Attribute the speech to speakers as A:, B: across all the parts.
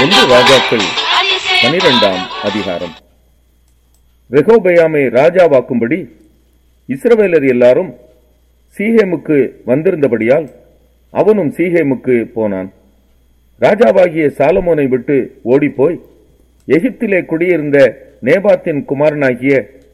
A: ஒன்று ராஜாக்கள் பனிரெண்டாம் அதிகாரம் ரெகோபயாமை ராஜாவாக்கும்படி இஸ்ரவேலர் எல்லாரும் சீஹேமுக்கு வந்திருந்தபடியால் அவனும் சீஹேமுக்கு போனான் ராஜாவாகிய சாலமோனை விட்டு ஓடிப்போய் எகிப்திலே குடியிருந்த நேபாத்தின் குமாரனாகிய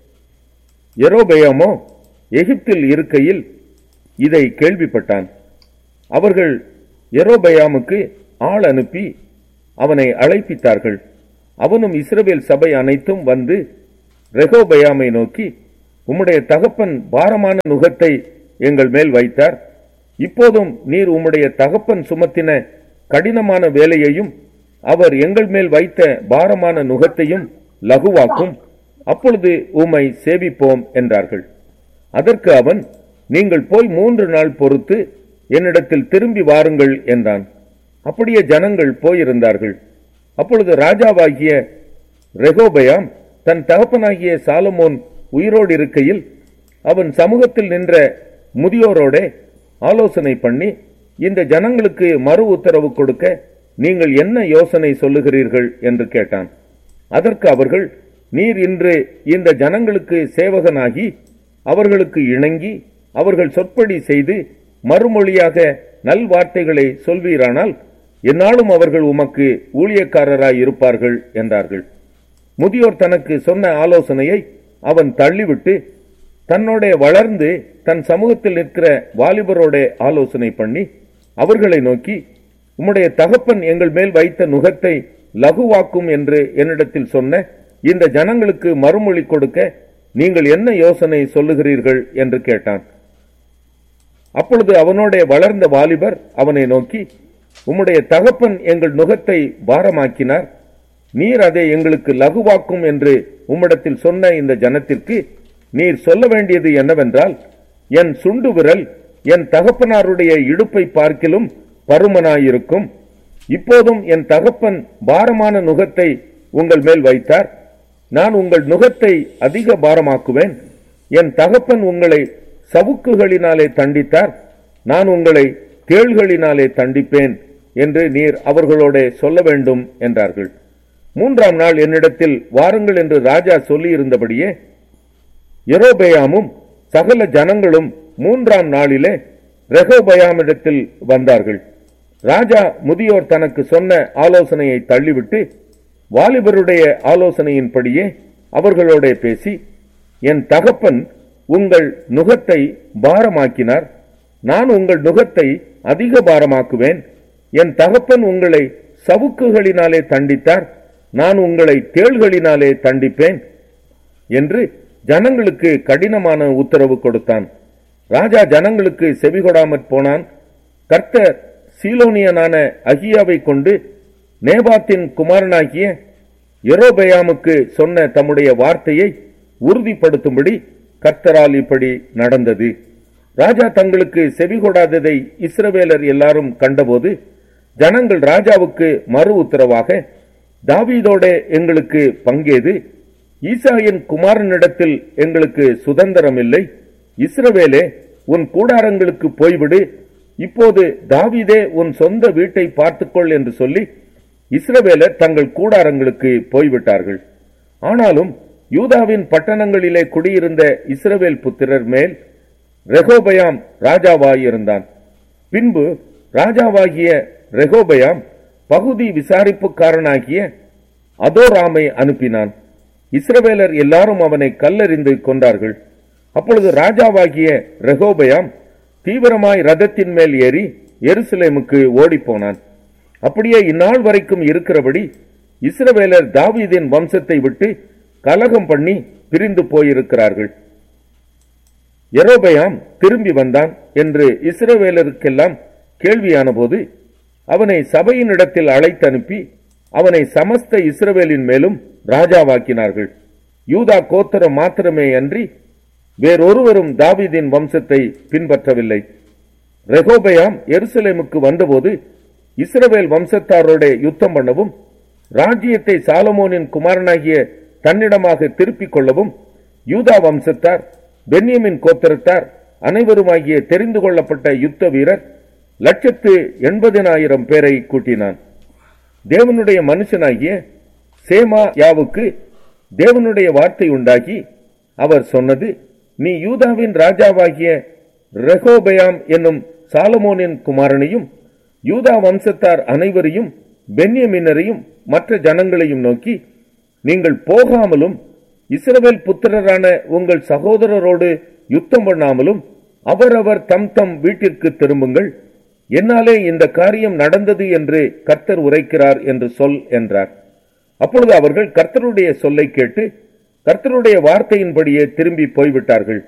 A: எரோபெயாமோ எகிப்தில் இருக்கையில் இதை கேள்விப்பட்டான் அவர்கள் எரோபெயாமுக்கு ஆள் அனுப்பி அவனை அழைப்பித்தார்கள் அவனும் இஸ்ரவேல் சபை அனைத்தும் வந்து ரெகோபயாமை நோக்கி உம்முடைய தகப்பன் பாரமான நுகத்தை எங்கள் மேல் வைத்தார் இப்போதும் நீர் உம்முடைய தகப்பன் சுமத்தின கடினமான வேலையையும் அவர் எங்கள் மேல் வைத்த பாரமான நுகத்தையும் லகுவாக்கும் அப்பொழுது உம்மை சேவிப்போம் என்றார்கள் அதற்கு அவன் நீங்கள் போய் மூன்று நாள் பொறுத்து என்னிடத்தில் திரும்பி வாருங்கள் என்றான் அப்படியே ஜனங்கள் போயிருந்தார்கள் அப்பொழுது ராஜாவாகிய ரெகோபயாம் தன் தகப்பனாகிய சாலமோன் உயிரோடு இருக்கையில் அவன் சமூகத்தில் நின்ற முதியோரோடே ஆலோசனை பண்ணி இந்த ஜனங்களுக்கு மறு உத்தரவு கொடுக்க நீங்கள் என்ன யோசனை சொல்லுகிறீர்கள் என்று கேட்டான் அதற்கு அவர்கள் நீர் இன்று இந்த ஜனங்களுக்கு சேவகனாகி அவர்களுக்கு இணங்கி அவர்கள் சொற்படி செய்து மறுமொழியாக நல்வார்த்தைகளை சொல்வீரானால் என்னாலும் அவர்கள் உமக்கு ஊழியக்காரராய் இருப்பார்கள் என்றார்கள் முதியோர் தனக்கு சொன்ன ஆலோசனையை அவன் தள்ளிவிட்டு தன்னோட வளர்ந்து தன் சமூகத்தில் நிற்கிற வாலிபரோட ஆலோசனை பண்ணி அவர்களை நோக்கி உம்முடைய தகப்பன் எங்கள் மேல் வைத்த நுகத்தை லகுவாக்கும் என்று என்னிடத்தில் சொன்ன இந்த ஜனங்களுக்கு மறுமொழி கொடுக்க நீங்கள் என்ன யோசனை சொல்லுகிறீர்கள் என்று கேட்டான் அப்பொழுது அவனோட வளர்ந்த வாலிபர் அவனை நோக்கி உம்முடைய தகப்பன் எங்கள் நுகத்தை பாரமாக்கினார் நீர் அதை எங்களுக்கு லகுவாக்கும் என்று உம்மிடத்தில் சொன்ன இந்த ஜனத்திற்கு நீர் சொல்ல வேண்டியது என்னவென்றால் என் சுண்டு விரல் என் தகப்பனாருடைய இடுப்பை பார்க்கிலும் பருமனாயிருக்கும் இப்போதும் என் தகப்பன் பாரமான நுகத்தை உங்கள் மேல் வைத்தார் நான் உங்கள் நுகத்தை அதிக பாரமாக்குவேன் என் தகப்பன் உங்களை சவுக்குகளினாலே தண்டித்தார் நான் உங்களை தேள்களினாலே தண்டிப்பேன் என்று நீர் அவர்களோட சொல்ல வேண்டும் என்றார்கள் மூன்றாம் நாள் என்னிடத்தில் வாருங்கள் என்று ராஜா சொல்லியிருந்தபடியே எரோபயாமும் சகல ஜனங்களும் மூன்றாம் நாளிலே ரெகோபயாமிடத்தில் வந்தார்கள் ராஜா முதியோர் தனக்கு சொன்ன ஆலோசனையை தள்ளிவிட்டு வாலிபருடைய ஆலோசனையின்படியே அவர்களோட பேசி என் தகப்பன் உங்கள் நுகத்தை பாரமாக்கினார் நான் உங்கள் நுகத்தை அதிக பாரமாக்குவேன் என் தகப்பன் உங்களை சவுக்குகளினாலே தண்டித்தார் நான் உங்களை தேள்களினாலே தண்டிப்பேன் என்று ஜனங்களுக்கு கடினமான உத்தரவு கொடுத்தான் ராஜா ஜனங்களுக்கு செவிகொடாமற் போனான் கர்த்தர் சீலோனியனான அகியாவை கொண்டு நேபாத்தின் குமாரனாகிய எரோபயாமுக்கு சொன்ன தம்முடைய வார்த்தையை உறுதிப்படுத்தும்படி கர்த்தரால் இப்படி நடந்தது ராஜா தங்களுக்கு செவிகொடாததை இஸ்ரவேலர் எல்லாரும் கண்டபோது ஜனங்கள் ராஜாவுக்கு மறு உத்தரவாக தாவீதோட எங்களுக்கு பங்கேது ஈசாயின் குமாரனிடத்தில் எங்களுக்கு சுதந்திரம் இல்லை இஸ்ரவேலே உன் கூடாரங்களுக்கு போய்விடு இப்போது தாவீதே உன் சொந்த வீட்டை பார்த்துக்கொள் என்று சொல்லி இஸ்ரவேலர் தங்கள் கூடாரங்களுக்கு போய்விட்டார்கள் ஆனாலும் யூதாவின் பட்டணங்களிலே குடியிருந்த இஸ்ரவேல் புத்திரர் மேல் ரெகோபயாம் ராஜாவாயிருந்தான் பின்பு ராஜாவாகிய ரெகோபயாம் பகுதி விசாரிப்புக்காரனாகிய அதோராமை அனுப்பினான் இஸ்ரவேலர் எல்லாரும் அவனை கல்லறிந்து கொண்டார்கள் அப்பொழுது ராஜாவாகிய ரெகோபயாம் தீவிரமாய் ரதத்தின் மேல் ஏறி எருசலேமுக்கு ஓடிப்போனான் அப்படியே இந்நாள் வரைக்கும் இருக்கிறபடி இஸ்ரவேலர் தாவீதின் வம்சத்தை விட்டு கலகம் பண்ணி பிரிந்து போயிருக்கிறார்கள் எரோபயாம் திரும்பி வந்தான் என்று இஸ்ரவேலருக்கெல்லாம் கேள்வியான போது அவனை சபையினிடத்தில் அழைத்து அனுப்பி அவனை சமஸ்த இஸ்ரவேலின் மேலும் ராஜாவாக்கினார்கள் யூதா கோத்தரம் மாத்திரமே அன்றி வேறொருவரும் தாவீதின் வம்சத்தை பின்பற்றவில்லை ரெகோபயாம் எருசலேமுக்கு வந்தபோது இஸ்ரவேல் வம்சத்தாரோட யுத்தம் பண்ணவும் ராஜ்யத்தை சாலமோனின் குமாரனாகிய தன்னிடமாக திருப்பிக் கொள்ளவும் யூதா வம்சத்தார் பென்யமின் கோத்திரத்தார் அனைவருமாகிய தெரிந்து கொள்ளப்பட்ட யுத்த வீரர் லட்சத்து எண்பதினாயிரம் பேரை கூட்டினான் தேவனுடைய மனுஷனாகிய சேமாயாவுக்கு தேவனுடைய வார்த்தை உண்டாகி அவர் சொன்னது நீ யூதாவின் ராஜாவாகிய ரெகோபயாம் என்னும் சாலமோனின் குமாரனையும் யூதா வம்சத்தார் அனைவரையும் பென்யமினரையும் மற்ற ஜனங்களையும் நோக்கி நீங்கள் போகாமலும் இஸ்ரவேல் புத்திரரான உங்கள் சகோதரரோடு யுத்தம் பண்ணாமலும் அவரவர் தம் தம் வீட்டிற்கு திரும்புங்கள் என்னாலே இந்த காரியம் நடந்தது என்று கர்த்தர் உரைக்கிறார் என்று சொல் என்றார் அப்பொழுது அவர்கள் கர்த்தருடைய சொல்லை கேட்டு கர்த்தருடைய வார்த்தையின்படியே திரும்பி போய்விட்டார்கள்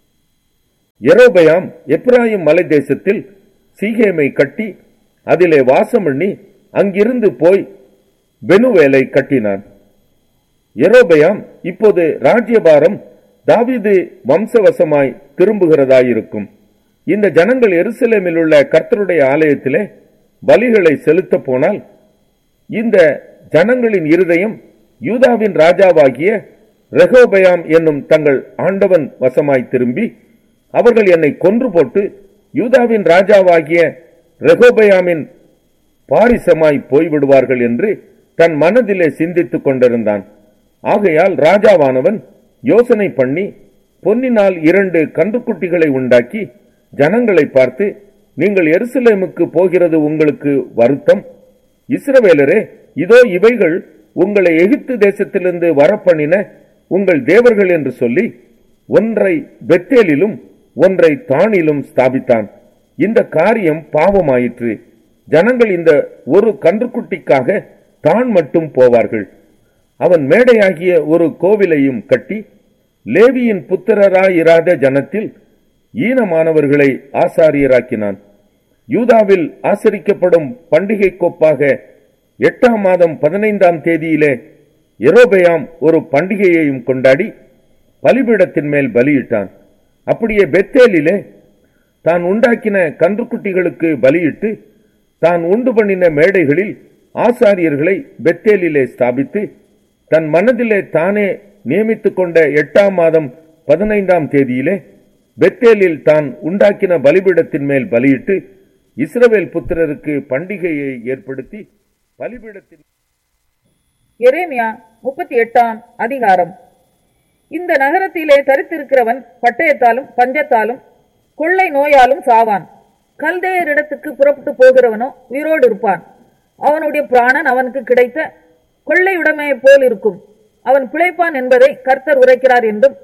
A: எரோபயாம் எப்ராயிம் மலை தேசத்தில் சீகேமை கட்டி அதிலே வாசம் பண்ணி அங்கிருந்து போய் பெனுவேலை கட்டினான் எரோபயாம் இப்போது ராஜ்யபாரம் தாவீது வம்சவசமாய் திரும்புகிறதாயிருக்கும் இந்த ஜனங்கள் எருசலேமில் உள்ள கர்த்தருடைய ஆலயத்திலே பலிகளை செலுத்த போனால் இந்த ஜனங்களின் இருதயம் யூதாவின் ராஜாவாகிய ரெகோபயாம் என்னும் தங்கள் ஆண்டவன் வசமாய் திரும்பி அவர்கள் என்னை கொன்று போட்டு யூதாவின் ராஜாவாகிய ரெகோபயாமின் பாரிசமாய் போய்விடுவார்கள் என்று தன் மனதிலே சிந்தித்துக் கொண்டிருந்தான் ஆகையால் ராஜாவானவன் யோசனை பண்ணி பொன்னினால் இரண்டு கன்றுக்குட்டிகளை உண்டாக்கி ஜனங்களை பார்த்து நீங்கள் எருசலேமுக்கு போகிறது உங்களுக்கு வருத்தம் இஸ்ரவேலரே இதோ இவைகள் உங்களை எகிப்து தேசத்திலிருந்து வரப்பண்ணின உங்கள் தேவர்கள் என்று சொல்லி ஒன்றை பெத்தேலிலும் ஒன்றை தானிலும் ஸ்தாபித்தான் இந்த காரியம் பாவமாயிற்று ஜனங்கள் இந்த ஒரு கன்றுக்குட்டிக்காக தான் மட்டும் போவார்கள் அவன் மேடையாகிய ஒரு கோவிலையும் கட்டி லேவியின் புத்திரராயிராத ஜனத்தில் ஈனமானவர்களை ஆசாரியராக்கினான் யூதாவில் ஆசரிக்கப்படும் பண்டிகை கோப்பாக எட்டாம் மாதம் பதினைந்தாம் தேதியிலே எரோபயாம் ஒரு பண்டிகையையும் கொண்டாடி பலிபீடத்தின் மேல் பலியிட்டான் அப்படியே பெத்தேலிலே தான் உண்டாக்கின கன்றுக்குட்டிகளுக்கு பலியிட்டு தான் உண்டு பண்ணின மேடைகளில் ஆசாரியர்களை பெத்தேலிலே ஸ்தாபித்து தன் மனதிலே தானே நியமித்துக் கொண்ட எட்டாம் மாதம் பதினைந்தாம் தேதியிலே பெத்தேலில் தான் உண்டாக்கின பலிபீடத்தின் மேல் பலியிட்டு இஸ்ரவேல் புத்திரருக்கு பண்டிகையை ஏற்படுத்தி பலிபீடத்தின்
B: எரேமியா முப்பத்தி எட்டாம் அதிகாரம் இந்த நகரத்திலே தரித்திருக்கிறவன் பட்டயத்தாலும் பஞ்சத்தாலும் கொள்ளை நோயாலும் சாவான் கல்தேயரிடத்துக்கு புறப்பட்டு போகிறவனோ உயிரோடு இருப்பான் அவனுடைய பிராணன் அவனுக்கு கிடைத்த கொள்ளையுடைமையைப் போல் இருக்கும் அவன் பிழைப்பான் என்பதை கர்த்தர் உரைக்கிறார் என்றும்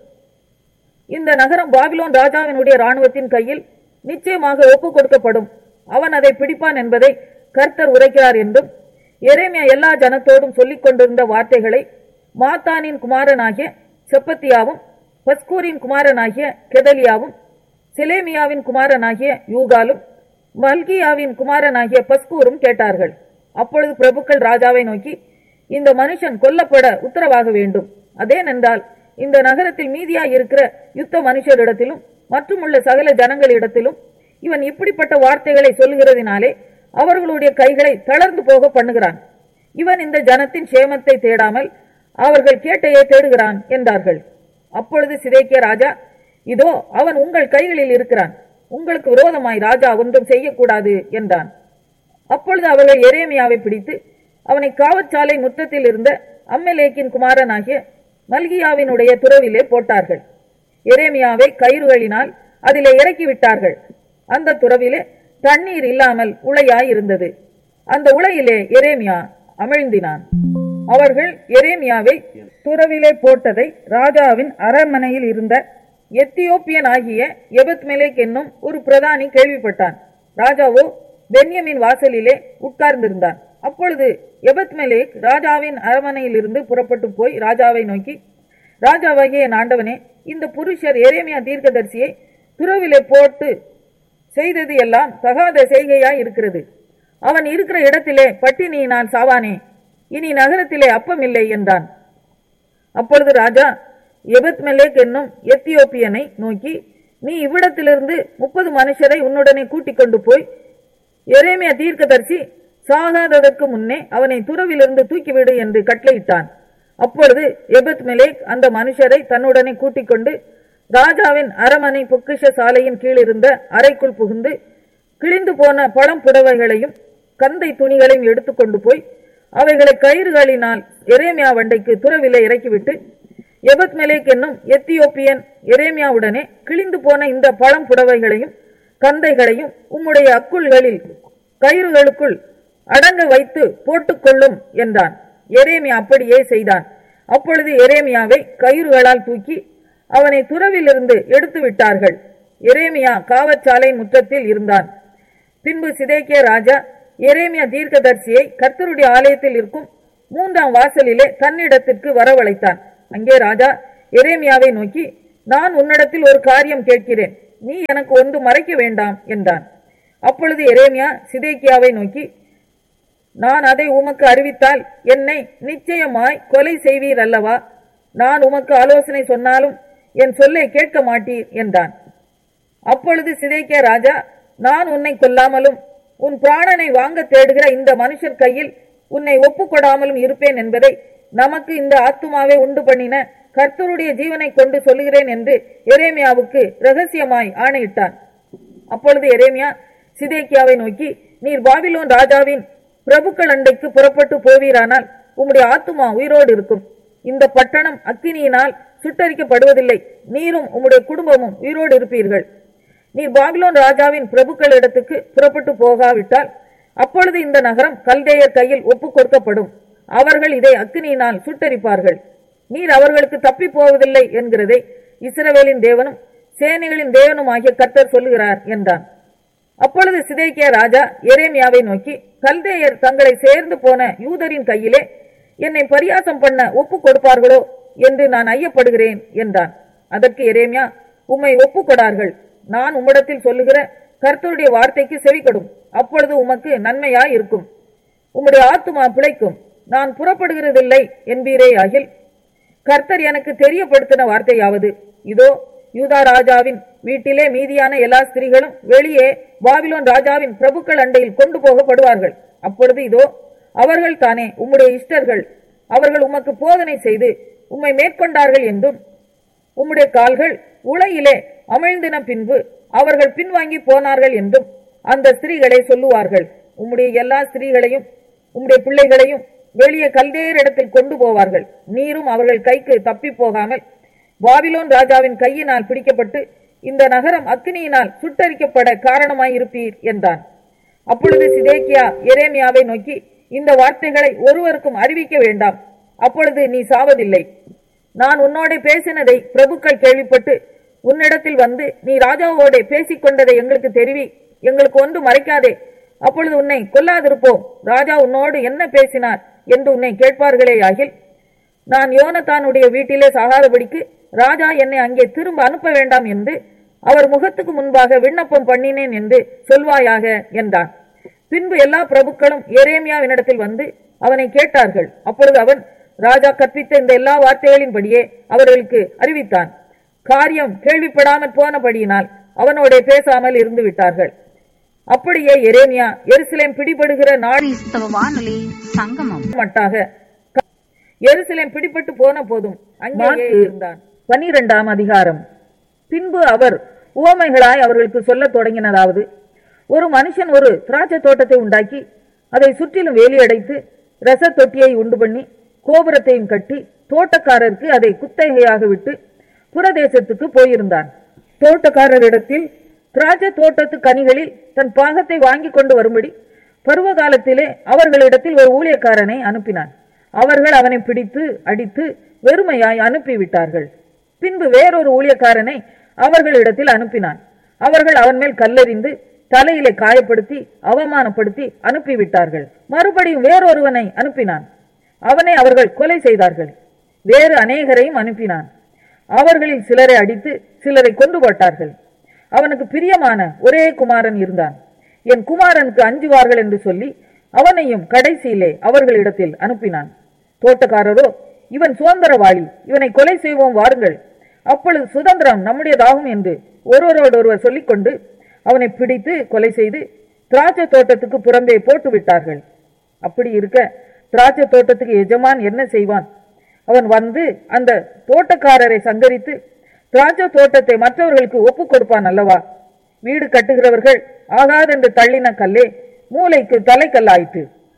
B: இந்த நகரம் பாபிலோன் ராஜாவினுடைய ராணுவத்தின் கையில் நிச்சயமாக ஒப்புக் கொடுக்கப்படும் அவன் அதை பிடிப்பான் என்பதை கர்த்தர் உரைக்கிறார் என்றும் எரேமியா எல்லா ஜனத்தோடும் சொல்லிக் கொண்டிருந்த வார்த்தைகளை மாத்தானின் குமாரனாகிய செப்பத்தியாவும் பஸ்கூரின் குமாரனாகிய கெதலியாவும் செலேமியாவின் குமாரனாகிய யூகாலும் மல்கியாவின் குமாரனாகிய பஸ்கூரும் கேட்டார்கள் அப்பொழுது பிரபுக்கள் ராஜாவை நோக்கி இந்த மனுஷன் கொல்லப்பட உத்தரவாக வேண்டும் அதேனென்றால் இந்த நகரத்தில் மீதியாய் இருக்கிற யுத்த மனுஷரிடத்திலும் மற்றும் உள்ள சகல ஜனங்களிடத்திலும் இவன் இப்படிப்பட்ட வார்த்தைகளை சொல்லுகிறதினாலே அவர்களுடைய கைகளை தளர்ந்து போக பண்ணுகிறான் இவன் இந்த ஜனத்தின் சேமத்தை தேடாமல் அவர்கள் கேட்டையே தேடுகிறான் என்றார்கள் அப்பொழுது சிதைக்கிய ராஜா இதோ அவன் உங்கள் கைகளில் இருக்கிறான் உங்களுக்கு விரோதமாய் ராஜா ஒன்றும் செய்யக்கூடாது என்றான் அப்பொழுது அவர்கள் எரேமியாவை பிடித்து அவனை காவற்சாலை முத்தத்தில் இருந்த அம்மெலேக்கின் குமாரனாகிய மல்கியாவினுடைய துறவிலே போட்டார்கள் எரேமியாவை கயிறுகளினால் அதிலே இறக்கி விட்டார்கள் அந்த துறவிலே தண்ணீர் இல்லாமல் உளையாய் இருந்தது அந்த உளையிலே எரேமியா அமிழ்ந்தினான் அவர்கள் எரேமியாவை துறவிலே போட்டதை ராஜாவின் அரண்மனையில் இருந்த எத்தியோப்பியன் ஆகிய எபத்மெலேக் என்னும் ஒரு பிரதானி கேள்விப்பட்டான் ராஜாவோ பென்யமின் வாசலிலே உட்கார்ந்திருந்தான் அப்பொழுது எபத்மெலேக் ராஜாவின் அரண்மனையிலிருந்து புறப்பட்டு போய் ராஜாவை நோக்கி ராஜாவாகிய என் ஆண்டவனே இந்த புருஷர் எரேமியா தீர்க்கதரிசியை துறவிலே போட்டு செய்தது எல்லாம் தகாத செய்கையாய் இருக்கிறது அவன் இருக்கிற இடத்திலே பட்டினி நான் சாவானே இனி நகரத்திலே அப்பமில்லை என்றான் அப்பொழுது ராஜா எபத்மெலேக் என்னும் எத்தியோப்பியனை நோக்கி நீ இவ்விடத்திலிருந்து முப்பது மனுஷரை உன்னுடனே கூட்டிக் கொண்டு போய் எரேமியா தீர்க்கதரிசி சாகாததற்கு முன்னே அவனை துறவிலிருந்து தூக்கிவிடு என்று கட்டளையிட்டான் அப்பொழுது எபத் மெலேக் அந்த மனுஷரை தன்னுடனே கூட்டிக் கொண்டு ராஜாவின் அரமனை பொக்கிஷ சாலையின் கீழ் இருந்த அறைக்குள் புகுந்து கிழிந்து போன பழம் புடவைகளையும் கந்தை துணிகளையும் எடுத்துக்கொண்டு போய் அவைகளை கயிறுகளினால் எரேமியா வண்டைக்கு துறவிலே இறக்கிவிட்டு எபத் மெலேக் என்னும் எத்தியோப்பியன் எரேமியாவுடனே கிழிந்து போன இந்த பழம் புடவைகளையும் கந்தைகளையும் உம்முடைய அக்குள்களில் கயிறுகளுக்குள் அடங்க வைத்து போட்டுக்கொள்ளும் என்றான் எரேமியா அப்படியே செய்தான் அப்பொழுது எரேமியாவை கயிறுகளால் தூக்கி அவனை துறவிலிருந்து எடுத்து விட்டார்கள் எரேமியா காவற்சாலை முற்றத்தில் இருந்தான் பின்பு சிதேக்கிய ராஜா எரேமியா தீர்க்கதரிசியை கர்த்தருடைய ஆலயத்தில் இருக்கும் மூன்றாம் வாசலிலே தன்னிடத்திற்கு வரவழைத்தான் அங்கே ராஜா எரேமியாவை நோக்கி நான் உன்னிடத்தில் ஒரு காரியம் கேட்கிறேன் நீ எனக்கு ஒன்று மறைக்க வேண்டாம் என்றான் அப்பொழுது எரேமியா சிதேக்கியாவை நோக்கி நான் அதை உமக்கு அறிவித்தால் என்னை நிச்சயமாய் கொலை செய்வீர் அல்லவா நான் உமக்கு ஆலோசனை சொன்னாலும் என் சொல்லை கேட்க மாட்டீர் என்றான் அப்பொழுது சிதேக்கியா ராஜா நான் உன்னை கொல்லாமலும் உன் பிராணனை வாங்க தேடுகிற இந்த மனுஷர் கையில் உன்னை ஒப்புக்கொடாமலும் இருப்பேன் என்பதை நமக்கு இந்த ஆத்துமாவை உண்டு பண்ணின கர்த்தருடைய ஜீவனை கொண்டு சொல்லுகிறேன் என்று எரேமியாவுக்கு ரகசியமாய் ஆணையிட்டான் அப்பொழுது எரேமியா சிதேக்கியாவை நோக்கி நீர் பாபிலோன் ராஜாவின் பிரபுக்கள் அண்டைக்கு புறப்பட்டு போவீரானால் உம்முடைய ஆத்துமா உயிரோடு இருக்கும் இந்த பட்டணம் அக்கினியினால் சுட்டரிக்கப்படுவதில்லை நீரும் உம்முடைய குடும்பமும் உயிரோடு இருப்பீர்கள் நீர் பாபிலோன் ராஜாவின் பிரபுக்கள் இடத்துக்கு புறப்பட்டு போகாவிட்டால் அப்பொழுது இந்த நகரம் கல்தேயர் கையில் ஒப்புக் கொடுக்கப்படும் அவர்கள் இதை அக்கினியினால் சுட்டரிப்பார்கள் நீர் அவர்களுக்கு தப்பி போவதில்லை என்கிறதை இஸ்ரவேலின் தேவனும் சேனைகளின் தேவனும் ஆகிய கர்த்தர் சொல்லுகிறார் என்றான் அப்பொழுது சிதேக்கியா ராஜா எரேமியாவை நோக்கி கல்தேயர் தங்களை சேர்ந்து போன யூதரின் கையிலே என்னை பரியாசம் பண்ண ஒப்புக் கொடுப்பார்களோ என்று நான் ஐயப்படுகிறேன் என்றான் அதற்கு எரேமியா உம்மை ஒப்புக்கொடார்கள் நான் உம்மிடத்தில் சொல்லுகிற கர்த்தருடைய வார்த்தைக்கு செவிக்கொடும் அப்பொழுது உமக்கு நன்மையாய் இருக்கும் உம்முடைய ஆத்துமா பிழைக்கும் நான் புறப்படுகிறதில்லை என்பீரே ஆகில் கர்த்தர் எனக்கு தெரியப்படுத்தின வார்த்தையாவது இதோ யூதா ராஜாவின் வீட்டிலே மீதியான எல்லா ஸ்திரீகளும் வெளியே பாபிலோன் ராஜாவின் பிரபுக்கள் அண்டையில் கொண்டு போகப்படுவார்கள் அப்பொழுது இதோ அவர்கள் தானே உம்முடைய இஷ்டர்கள் அவர்கள் உமக்கு போதனை செய்து உம்மை மேற்கொண்டார்கள் என்றும் உம்முடைய கால்கள் உலையிலே அமிழ்ந்தின பின்பு அவர்கள் பின்வாங்கி போனார்கள் என்றும் அந்த ஸ்திரீகளை சொல்லுவார்கள் உம்முடைய எல்லா ஸ்திரீகளையும் உம்முடைய பிள்ளைகளையும் வெளியே கல்தேரிடத்தில் கொண்டு போவார்கள் நீரும் அவர்கள் கைக்கு தப்பி போகாமல் பாபிலோன் ராஜாவின் கையினால் பிடிக்கப்பட்டு இந்த நகரம் அக்னியினால் சுட்டரிக்கப்பட காரணமாயிருப்பீர் என்றான் அப்பொழுது சிதேக்கியா எரேமியாவை நோக்கி இந்த வார்த்தைகளை ஒருவருக்கும் அறிவிக்க வேண்டாம் அப்பொழுது நீ சாவதில்லை நான் உன்னோட பேசினதை பிரபுக்கள் கேள்விப்பட்டு உன்னிடத்தில் வந்து நீ ராஜாவோட பேசிக் கொண்டதை எங்களுக்கு தெரிவி எங்களுக்கு ஒன்று மறைக்காதே அப்பொழுது உன்னை கொல்லாதிருப்போம் ராஜா உன்னோடு என்ன பேசினார் என்று உன்னை கேட்பார்களே ஆகில் நான் யோனத்தானுடைய வீட்டிலே சாகாதபடிக்கு ராஜா என்னை அங்கே திரும்ப அனுப்ப வேண்டாம் என்று அவர் முகத்துக்கு முன்பாக விண்ணப்பம் பண்ணினேன் என்று சொல்வாயாக என்றான் பின்பு எல்லா பிரபுக்களும் எரேமியாவினிடத்தில் வந்து அவனை கேட்டார்கள் அப்பொழுது அவன் ராஜா கற்பித்த இந்த எல்லா வார்த்தைகளின்படியே அவர்களுக்கு அறிவித்தான் காரியம் கேள்விப்படாமற் போனபடியினால் அவனோட பேசாமல் இருந்து விட்டார்கள் அப்படியே எரேமியா எருசலேம் பிடிபடுகிற நாள்
C: கிறிஸ்தவ வானொலி சங்கமம்
B: மட்டாக எருசலேம் பிடிபட்டு போன போதும் அங்கேயே இருந்தான் பனிரெண்டாம் அதிகாரம் பின்பு அவர் உவமைகளாய் அவர்களுக்கு சொல்லத் தொடங்கினதாவது ஒரு மனுஷன் ஒரு திராட்சை தோட்டத்தை உண்டாக்கி அதை சுற்றிலும் வேலியடைத்து ரச தொட்டியை உண்டு பண்ணி கோபுரத்தையும் கட்டி தோட்டக்காரருக்கு அதை குத்தகையாக விட்டு புறதேசத்துக்கு போயிருந்தான் தோட்டக்காரரிடத்தில் திராட்சை தோட்டத்து கனிகளில் தன் பாகத்தை வாங்கி கொண்டு வரும்படி பருவ காலத்திலே அவர்களிடத்தில் ஒரு ஊழியக்காரனை அனுப்பினான் அவர்கள் அவனை பிடித்து அடித்து வெறுமையாய் அனுப்பிவிட்டார்கள் பின்பு வேறொரு ஊழியக்காரனை அவர்களிடத்தில் அனுப்பினான் அவர்கள் அவன் மேல் கல்லெறிந்து தலையிலே காயப்படுத்தி அவமானப்படுத்தி அனுப்பிவிட்டார்கள் மறுபடியும் வேறொருவனை அனுப்பினான் அவனை அவர்கள் கொலை செய்தார்கள் வேறு அநேகரையும் அனுப்பினான் அவர்களில் சிலரை அடித்து சிலரை கொண்டு போட்டார்கள் அவனுக்கு பிரியமான ஒரே குமாரன் இருந்தான் என் குமாரனுக்கு அஞ்சுவார்கள் என்று சொல்லி அவனையும் கடைசியிலே அவர்களிடத்தில் அனுப்பினான் தோட்டக்காரரோ இவன் சுதந்திரவாளி இவனை கொலை செய்வோம் வாருங்கள் அப்பொழுது சுதந்திரம் நம்முடையதாகும் என்று ஒருவரோடொருவர் சொல்லிக்கொண்டு அவனை பிடித்து கொலை செய்து திராட்சை தோட்டத்துக்கு புறம்பே போட்டு விட்டார்கள் அப்படி இருக்க திராட்சை தோட்டத்துக்கு எஜமான் என்ன செய்வான் அவன் வந்து அந்த தோட்டக்காரரை சங்கரித்து திராட்சை தோட்டத்தை மற்றவர்களுக்கு ஒப்புக் கொடுப்பான் அல்லவா வீடு கட்டுகிறவர்கள் ஆகாதென்று தள்ளின கல்லே மூளைக்கு தலைக்கல்லாயிற்று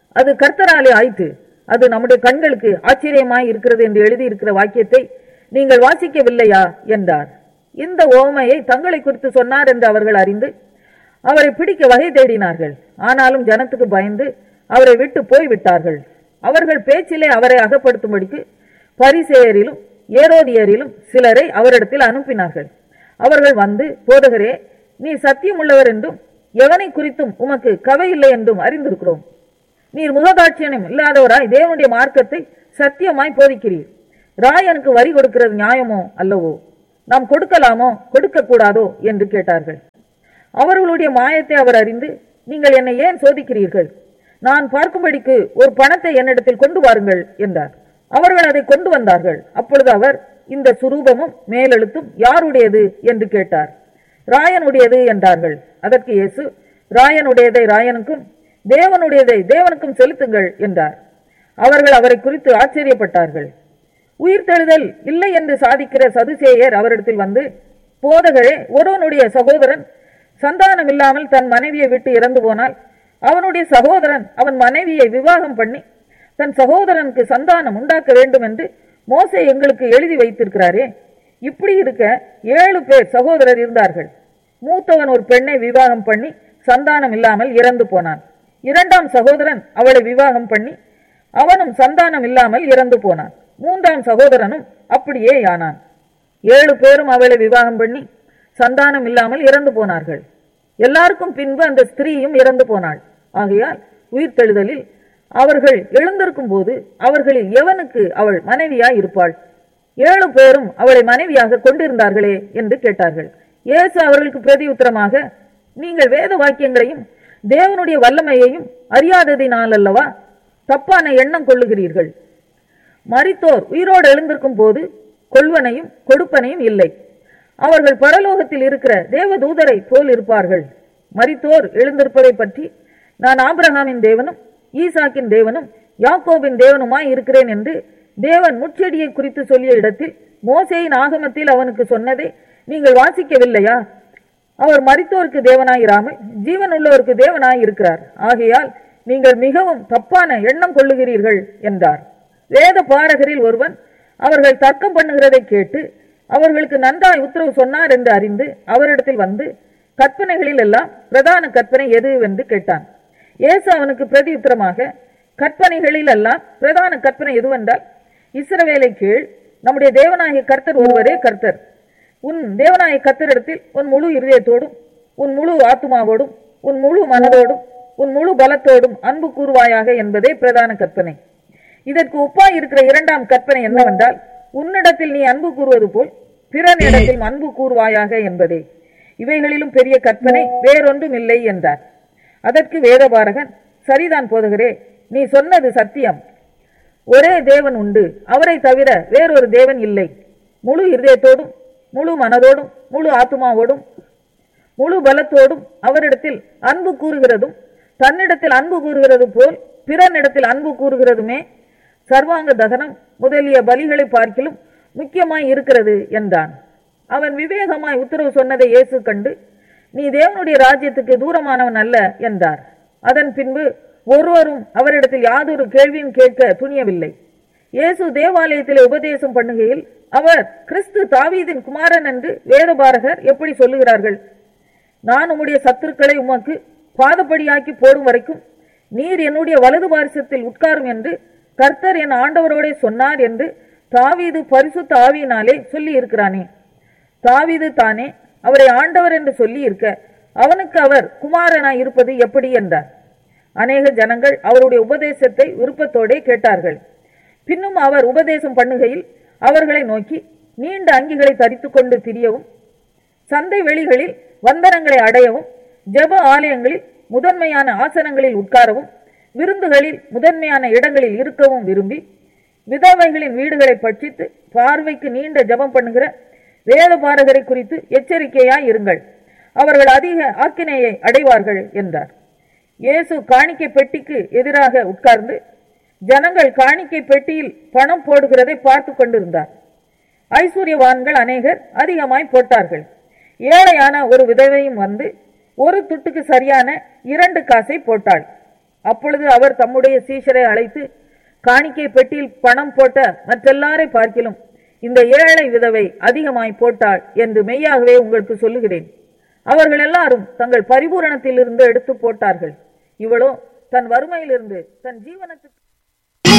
B: அது கர்த்தராலே ஆயிற்று அது நம்முடைய கண்களுக்கு ஆச்சரியமாய் இருக்கிறது என்று எழுதியிருக்கிற வாக்கியத்தை நீங்கள் வாசிக்கவில்லையா என்றார் இந்த ஓமையை தங்களை குறித்து சொன்னார் என்று அவர்கள் அறிந்து அவரை பிடிக்க வகை தேடினார்கள் ஆனாலும் ஜனத்துக்கு பயந்து அவரை விட்டு போய்விட்டார்கள் அவர்கள் பேச்சிலே அவரை அகப்படுத்தும்படிக்கு பரிசேயரிலும் ஏரோதியரிலும் சிலரை அவரிடத்தில் அனுப்பினார்கள் அவர்கள் வந்து போதகரே நீ சத்தியமுள்ளவர் என்றும் எவனை குறித்தும் உமக்கு கவை இல்லை என்றும் அறிந்திருக்கிறோம் நீர் முகதாட்சியனும் இல்லாதவராய் தேவனுடைய மார்க்கத்தை சத்தியமாய் போதிக்கிறீர் ராயனுக்கு வரி கொடுக்கிறது நியாயமோ அல்லவோ நாம் கொடுக்கலாமோ கொடுக்க கூடாதோ என்று கேட்டார்கள் அவர்களுடைய மாயத்தை அவர் அறிந்து நீங்கள் என்னை ஏன் சோதிக்கிறீர்கள் நான் பார்க்கும்படிக்கு ஒரு பணத்தை என்னிடத்தில் கொண்டு வாருங்கள் என்றார் அவர்கள் அதை கொண்டு வந்தார்கள் அப்பொழுது அவர் இந்த சுரூபமும் மேலெழுத்தும் யாருடையது என்று கேட்டார் ராயனுடையது என்றார்கள் அதற்கு இயேசு ராயனுடையதை ராயனுக்கும் தேவனுடையதை தேவனுக்கும் செலுத்துங்கள் என்றார் அவர்கள் அவரை குறித்து ஆச்சரியப்பட்டார்கள் உயிர்த்தெழுதல் இல்லை என்று சாதிக்கிற சதுசேயர் அவரிடத்தில் வந்து போதகரே ஒருவனுடைய சகோதரன் சந்தானம் இல்லாமல் தன் மனைவியை விட்டு இறந்து போனால் அவனுடைய சகோதரன் அவன் மனைவியை விவாகம் பண்ணி தன் சகோதரனுக்கு சந்தானம் உண்டாக்க வேண்டும் என்று மோசே எங்களுக்கு எழுதி வைத்திருக்கிறாரே இப்படி இருக்க ஏழு பேர் சகோதரர் இருந்தார்கள் மூத்தவன் ஒரு பெண்ணை விவாகம் பண்ணி சந்தானம் இல்லாமல் இறந்து போனான் இரண்டாம் சகோதரன் அவளை விவாகம் பண்ணி அவனும் சந்தானம் இல்லாமல் இறந்து போனான் மூன்றாம் சகோதரனும் அப்படியே ஆனான் ஏழு பேரும் அவளை விவாகம் பண்ணி சந்தானம் இல்லாமல் இறந்து போனார்கள் எல்லாருக்கும் பின்பு அந்த ஸ்திரீயும் இறந்து போனாள் ஆகையால் உயிர்த்தெழுதலில் அவர்கள் எழுந்திருக்கும் போது அவர்களில் எவனுக்கு அவள் மனைவியாய் இருப்பாள் ஏழு பேரும் அவளை மனைவியாக கொண்டிருந்தார்களே என்று கேட்டார்கள் இயேசு அவர்களுக்கு பிரதி உத்தரமாக நீங்கள் வேத வாக்கியங்களையும் தேவனுடைய வல்லமையையும் அறியாததினால் அல்லவா தப்பான எண்ணம் கொள்ளுகிறீர்கள் மரித்தோர் உயிரோடு எழுந்திருக்கும் போது கொள்வனையும் கொடுப்பனையும் இல்லை அவர்கள் பரலோகத்தில் இருக்கிற தேவதூதரை போல் இருப்பார்கள் மரித்தோர் எழுந்திருப்பதை பற்றி நான் ஆபிரகாமின் தேவனும் ஈசாக்கின் தேவனும் யாக்கோபின் தேவனுமாய் இருக்கிறேன் என்று தேவன் முச்செடியை குறித்து சொல்லிய இடத்தில் மோசேயின் ஆகமத்தில் அவனுக்கு சொன்னதை நீங்கள் வாசிக்கவில்லையா அவர் மரித்தோருக்கு தேவனாயிராமல் ஜீவன் உள்ளவருக்கு தேவனாய் இருக்கிறார் ஆகையால் நீங்கள் மிகவும் தப்பான எண்ணம் கொள்ளுகிறீர்கள் என்றார் வேத பாரகரில் ஒருவன் அவர்கள் தர்க்கம் பண்ணுகிறதை கேட்டு அவர்களுக்கு நன்றாய் உத்தரவு சொன்னார் என்று அறிந்து அவரிடத்தில் வந்து கற்பனைகளில் எல்லாம் பிரதான கற்பனை எது என்று கேட்டான் இயேசு அவனுக்கு பிரதி உத்தரமாக கற்பனைகளில் எல்லாம் பிரதான கற்பனை எதுவென்றால் இஸ்ரவேலை கீழ் நம்முடைய தேவனாகிய கர்த்தர் ஒருவரே கர்த்தர் உன் தேவனாய கர்த்தரிடத்தில் உன் முழு இருதயத்தோடும் உன் முழு ஆத்துமாவோடும் உன் முழு மனதோடும் உன் முழு பலத்தோடும் அன்பு கூறுவாயாக என்பதே பிரதான கற்பனை இதற்கு ஒப்பாய் இருக்கிற இரண்டாம் கற்பனை என்னவென்றால் உன்னிடத்தில் நீ அன்பு கூறுவது போல் பிறனிடத்தில் அன்பு கூறுவாயாக என்பதே இவைகளிலும் பெரிய கற்பனை வேறொன்றும் இல்லை என்றார் அதற்கு வேதபாரகன் சரிதான் போதகரே நீ சொன்னது சத்தியம் ஒரே தேவன் உண்டு அவரை தவிர வேறொரு தேவன் இல்லை முழு இருதயத்தோடும் முழு மனதோடும் முழு ஆத்துமாவோடும் முழு பலத்தோடும் அவரிடத்தில் அன்பு கூறுகிறதும் தன்னிடத்தில் அன்பு கூறுகிறது போல் பிறனிடத்தில் அன்பு கூறுகிறதுமே சர்வாங்க தகனம் முதலிய பலிகளை பார்க்கிலும் முக்கியமாய் இருக்கிறது என்றான் அவன் விவேகமாய் உத்தரவு சொன்னதை இயேசு கண்டு நீ தேவனுடைய ராஜ்யத்துக்கு தூரமானவன் அல்ல என்றார் அதன் பின்பு ஒருவரும் அவரிடத்தில் யாதொரு கேள்வியும் கேட்க துணியவில்லை இயேசு தேவாலயத்திலே உபதேசம் பண்ணுகையில் அவர் கிறிஸ்து தாவீதின் குமாரன் என்று வேதபாரகர் எப்படி சொல்லுகிறார்கள் நான் உம்முடைய சத்துருக்களை உமக்கு பாதப்படியாக்கி போடும் வரைக்கும் நீர் என்னுடைய வலது பாரிசத்தில் உட்காரும் என்று கர்த்தர் என் ஆண்டவரோடே சொன்னார் என்று தாவீது பரிசுத்த ஆவியினாலே சொல்லி இருக்கிறானே தாவீது தானே அவரை ஆண்டவர் என்று சொல்லி இருக்க அவனுக்கு அவர் குமாரனாய் இருப்பது எப்படி என்றார் அநேக ஜனங்கள் அவருடைய உபதேசத்தை விருப்பத்தோடே கேட்டார்கள் பின்னும் அவர் உபதேசம் பண்ணுகையில் அவர்களை நோக்கி நீண்ட அங்கிகளை தரித்துக் கொண்டு திரியவும் சந்தை வெளிகளில் வந்தனங்களை அடையவும் ஜெப ஆலயங்களில் முதன்மையான ஆசனங்களில் உட்காரவும் விருந்துகளில் முதன்மையான இடங்களில் இருக்கவும் விரும்பி விதவைகளின் வீடுகளை பட்சித்து பார்வைக்கு நீண்ட ஜெபம் பண்ணுகிற வேத பாரகரை குறித்து எச்சரிக்கையாய் இருங்கள் அவர்கள் அதிக ஆக்கினையை அடைவார்கள் என்றார் இயேசு காணிக்கை பெட்டிக்கு எதிராக உட்கார்ந்து ஜனங்கள் காணிக்கை பெட்டியில் பணம் போடுகிறதை பார்த்து கொண்டிருந்தார் ஐஸ்வர்யவான்கள் அநேகர் அதிகமாய் போட்டார்கள் ஏழையான ஒரு விதவையும் வந்து ஒரு துட்டுக்கு சரியான இரண்டு காசை போட்டாள் அப்பொழுது அவர் தம்முடைய சீஷரை அழைத்து காணிக்கை பெட்டியில் பணம் போட்ட மற்றெல்லாரை பார்க்கிலும் இந்த ஏழை விதவை அதிகமாய் போட்டாள் என்று மெய்யாகவே உங்களுக்கு சொல்லுகிறேன் அவர்கள் எல்லாரும் தங்கள் பரிபூரணத்திலிருந்து எடுத்து போட்டார்கள் இவளோ தன் வறுமையிலிருந்து தன் ஜீவனத்துக்கு